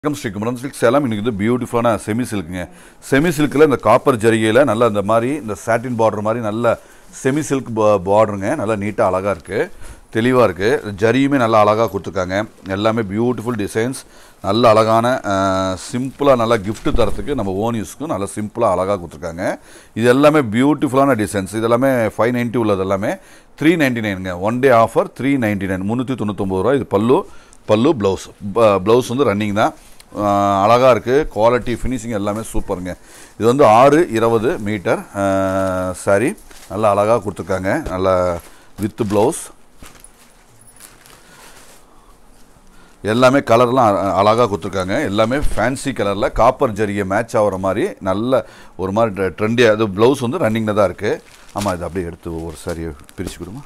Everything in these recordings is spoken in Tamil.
வணக்கம் ஸ்ரீ குமரன் சில்க் சேலம் இன்னைக்கு வந்து பியூட்டிஃபுல்லான செமி சில்க்குங்க செமி சில்கில் இந்த காப்பர் ஜரிகையில் நல்லா இந்த மாதிரி இந்த சாட்டின் பார்டர் மாதிரி நல்ல செமி சில்க் பார்டருங்க நல்லா நீட்டாக அழகாக இருக்குது தெளிவாக இருக்குது ஜரியுமே நல்லா அழகாக கொடுத்துருக்காங்க எல்லாமே பியூட்டிஃபுல் டிசைன்ஸ் நல்ல அழகான சிம்பிளாக நல்லா gift தரத்துக்கு நம்ம ஓன் யூஸ்க்கும் நல்லா சிம்பிளாக அழகாக கொடுத்துருக்காங்க இது எல்லாமே பியூட்டிஃபுல்லான டிசைன்ஸ் இது எல்லாமே ஃபைவ் நைன்ட்டி உள்ளது எல்லாமே த்ரீ நைன்ட்டி நைனுங்க one day offer three ninety nine முந்நூற்றி தொண்ணூத்தொம்பது ரூபா இது பல்லு பல்லு ப்ளவுஸ் ப்ளவுஸ் வந்து ரன்னிங் தான் அழகாக இருக்குது குவாலிட்டி ஃபினிஷிங் எல்லாமே சூப்பருங்க இது வந்து ஆறு இருபது மீட்டர் சாரி நல்லா அழகாக கொடுத்துருக்காங்க நல்லா வித் ப்ளவுஸ் எல்லாமே கலர்லாம் அழகாக கொடுத்துருக்காங்க எல்லாமே ஃபேன்சி கலரில் காப்பர் ஜரிகை மேட்ச் ஆகிற மாதிரி நல்ல ஒரு மாதிரி ட்ரெண்டியாக அது ப்ளவுஸ் வந்து ரன்னிங்கில் தான் இருக்குது ஆமாம் இது அப்படியே எடுத்து ஒவ்வொரு சாரியை பிரித்து கொடுமா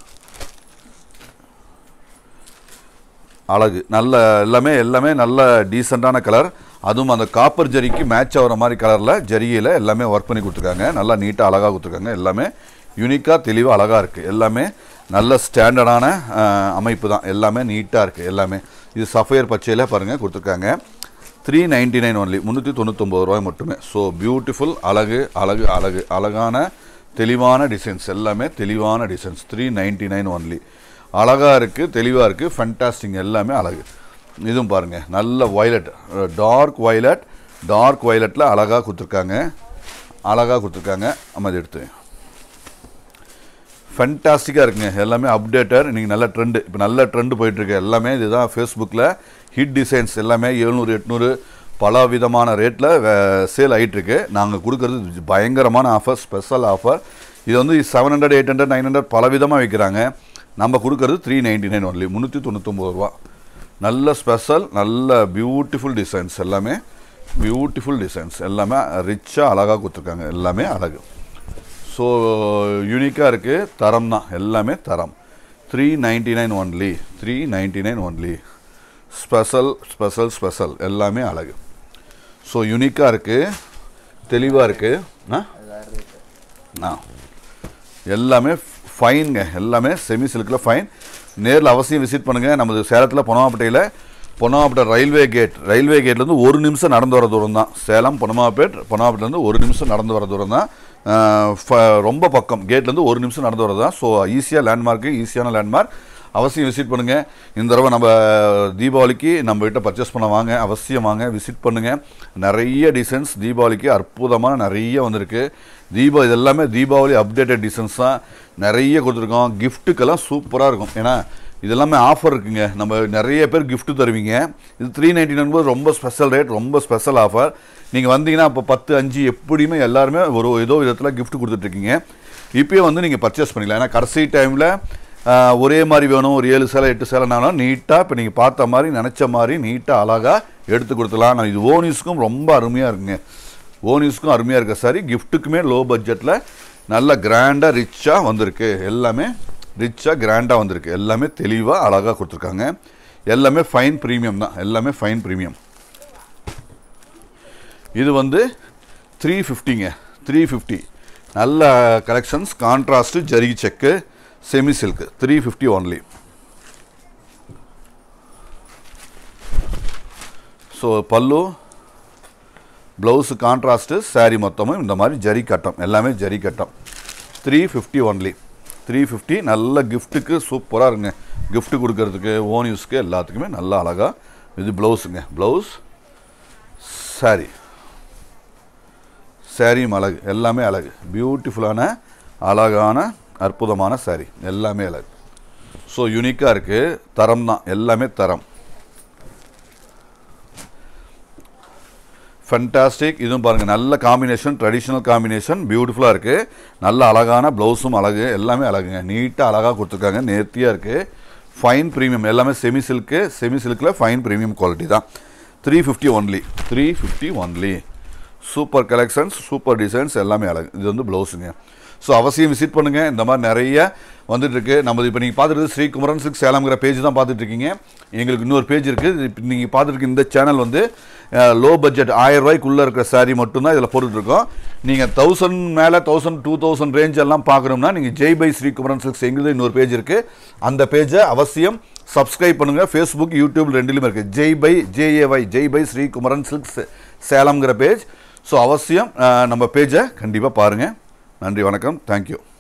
அழகு நல்ல எல்லாமே எல்லாமே நல்ல டீசெண்டான கலர் அதுவும் அந்த காப்பர் ஜரிக்கு மேட்ச் ஆகிற மாதிரி கலரில் ஜரிகையில் எல்லாமே ஒர்க் பண்ணி கொடுத்துருக்காங்க நல்லா நீட்டாக அழகாக கொடுத்துருக்காங்க எல்லாமே யூனிக்காக தெளிவாக அழகாக இருக்குது எல்லாமே நல்ல ஸ்டாண்டர்டான அமைப்பு தான் எல்லாமே நீட்டாக இருக்குது எல்லாமே இது சஃபயர் பச்சையில் பாருங்கள் கொடுத்துருக்காங்க த்ரீ நைன்டி நைன் ஒன்லி முந்நூற்றி தொண்ணூத்தொம்பது ரூபாய் மட்டுமே ஸோ பியூட்டிஃபுல் அழகு அழகு அழகு அழகான தெளிவான டிசைன்ஸ் எல்லாமே தெளிவான designs three ninety nine only அழகாக இருக்குது தெளிவாக இருக்குது ஃபண்டாஸ்டிங் எல்லாமே அழகு இதுவும் பாருங்கள் நல்ல வயலட் டார்க் வயலட் டார்க் வயலட்டில் அழகாக கொடுத்துருக்காங்க அழகாக கொடுத்துருக்காங்க நம்ம அதை எடுத்து ஃபென்டாஸ்டிக்காக இருக்குங்க எல்லாமே அப்டேட்டர் இன்றைக்கி நல்ல ட்ரெண்டு இப்போ நல்ல ட்ரெண்டு போயிட்டுருக்கு எல்லாமே இதுதான் ஃபேஸ்புக்கில் ஹிட் டிசைன்ஸ் எல்லாமே எழுநூறு எட்நூறு பல விதமான ரேட்டில் சேல் ஆகிட்டுருக்கு நாங்கள் கொடுக்குறது பயங்கரமான ஆஃபர் ஸ்பெஷல் ஆஃபர் இது வந்து seven hundred eight hundred nine hundred பல விதமாக விற்கிறாங்க நம்ம கொடுக்கறது த்ரீ நைன்டி நைன் ஒன்லி முந்நூற்றி தொண்ணூத்தொம்பது ரூபா நல்ல ஸ்பெஷல் நல்ல பியூட்டிஃபுல் டிசைன்ஸ் எல்லாமே பியூட்டிஃபுல் டிசைன்ஸ் எல்லாமே ரிச்சாக அழகாக கொடுத்துருக்காங்க எல்லாமே அழகு ஸோ யூனிக்காக இருக்குது தரம் தான் எல்லாமே தரம் three ninety nine only three ninety nine only special special special எல்லாமே அழகு ஸோ யூனிக்காக இருக்குது தெளிவாக இருக்குது ஆ எல்லாமே ஃபைனுங்க எல்லாமே செமி சில்கில் ஃபைன் நேரில் அவசியம் விசிட் பண்ணுங்கள் நமது சேலத்தில் பொனமாப்பேட்டையில் பொனமாப்பேட்டை ரயில்வே கேட் ரயில்வே கேட்லேருந்து ஒரு நிமிஷம் நடந்து வர தூரம் தான் சேலம் பொனமாப்பேட் பொனமாப்பேட்டிலேருந்து ஒரு நிமிஷம் நடந்து வர தூரம் தான் ரொம்ப பக்கம் கேட்லேருந்து ஒரு நிமிஷம் நடந்து வரது தான் ஸோ ஈஸியாக லேண்ட்மார்க்கு ஈஸியான லேண்ட்மார்க் அவசியம் விசிட் பண்ணுங்கள் இந்த தடவை நம்ம தீபாவளிக்கு நம்ம கிட்ட பர்ச்சேஸ் பண்ண வாங்க அவசியம் வாங்க விசிட் பண்ணுங்கள் நிறைய டிசைன்ஸ் தீபாவளிக்கு அற்புதமான நிறைய வந்திருக்கு தீபா இது எல்லாமே தீபாவளி அப்டேட்டட் டிசைன்ஸ் தான் நிறைய கொடுத்துருக்கோம் கிஃப்ட்டுக்கெல்லாம் சூப்பராக இருக்கும் ஏன்னா இது எல்லாமே ஆஃபர் இருக்குங்க நம்ம நிறைய பேர் gift தருவீங்க இது த்ரீ நைன்டி நைன் போது ரொம்ப ஸ்பெஷல் ரேட் ரொம்ப ஸ்பெஷல் ஆஃபர் நீங்கள் வந்தீங்கன்னா இப்போ பத்து அஞ்சு எப்படியுமே எல்லாருமே ஒரு ஏதோ விதத்தில் gift கொடுத்துட்ருக்கீங்க இப்போயே வந்து நீங்கள் பர்ச்சேஸ் பண்ணிக்கலாம் ஏன்னா கடைசி டைமில் ஒரே மாதிரி வேணும் ஒரு ஏழு சேலை எட்டு சேலைனாலும் நீட்டாக இப்போ நீங்கள் பார்த்த மாதிரி நினச்ச மாதிரி நீட்டாக அழகாக எடுத்து கொடுத்துலாம் நான் இது ஓனிஸ்க்கும் ரொம்ப அருமையாக இருக்குங்க ஓனிஸ்க்கும் அருமையாக இருக்க சாரி கிஃப்ட்டுக்குமே லோ பட்ஜெட்டில் நல்ல கிராண்டாக ரிச்சாக வந்திருக்கு எல்லாமே ரிச்சாக கிராண்டாக வந்திருக்கு எல்லாமே தெளிவாக அழகாக கொடுத்துருக்காங்க எல்லாமே ஃபைன் ப்ரீமியம் தான் எல்லாமே ஃபைன் ப்ரீமியம் இது வந்து த்ரீ ஃபிஃப்டிங்க த்ரீ ஃபிஃப்டி நல்ல கலெக்ஷன்ஸ் கான்ட்ராஸ்ட்டு ஜரிகி check semi silk three fifty only so pallu blouse contrast saree மொத்தமும் இந்த மாதிரி ஜரி கட்டம் எல்லாமே ஜரி கட்டம் three fifty only three fifty நல்ல கிஃப்ட்டுக்கு சூப்பராக இருங்க gift கொடுக்கறதுக்கு ஓன் யூஸ்க்கு எல்லாத்துக்குமே நல்லா அழகாக இது ப்ளவுஸுங்க ப்ளவுஸ் saree சாரியும் அழகு எல்லாமே அழகு பியூட்டிஃபுல்லான அழகான அற்புதமான saree எல்லாமே அழகு ஸோ யூனிக்காக இருக்குது தரம் தான் எல்லாமே தரம் ஃபென்டாஸ்டிக் இதுவும் பாருங்கள் நல்ல காம்பினேஷன் ட்ரெடிஷ்னல் காம்பினேஷன் பியூட்டிஃபுல்லாக இருக்குது நல்ல அழகான ப்ளவுஸும் அழகு எல்லாமே அழகுங்க நீட்டாக அழகாக கொடுத்துருக்காங்க நேர்த்தியாக இருக்குது ஃபைன் ப்ரீமியம் எல்லாமே செமி சில்க்கு செமி சில்கில் ஃபைன் ப்ரீமியம் குவாலிட்டி தான் three fifty only three fifty only super collections super designs எல்லாமே அழகு இது வந்து ப்ளவுஸுங்க ஸோ அவசியம் விசிட் பண்ணுங்கள் இந்த மாதிரி நிறைய வந்துட்டு இருக்கு நம்ம இப்போ நீங்கள் பார்த்துட்டு ஸ்ரீ குமரன் சிக்ஸ் சேலம்ங்கிற பேஜ் தான் பார்த்துட்டு இருக்கீங்க எங்களுக்கு இன்னொரு பேஜ் இருக்குது இப்போ நீங்கள் பார்த்துட்டு இந்த சேனல் வந்து லோ பட்ஜெட் ஆயிரம் ரூபாய்க்குள்ளே இருக்கிற saree மட்டும்தான் இதில் போட்டுட்ருக்கோம் நீங்கள் தௌசண்ட் மேலே தௌசண்ட் டூ தௌசண்ட் ரேஞ்ச் எல்லாம் பார்க்கணும்னா நீங்கள் ஜெய் பை ஸ்ரீ குமரன் சில்க்ஸ் எங்களுக்கு இன்னொரு பேஜ் இருக்குது அந்த பேஜை அவசியம் சப்ஸ்கிரைப் பண்ணுங்கள் ஃபேஸ்புக் யூடியூப் ரெண்டுலையுமே இருக்குது Jai by J A Y Jai by Shri Kumaran silks சேலம்ங்கிற பேஜ் ஸோ அவசியம் அஹ், நம்ம பேஜை கண்டிப்பாக பாருங்கள் நன்றி வணக்கம் தேங்க்யூ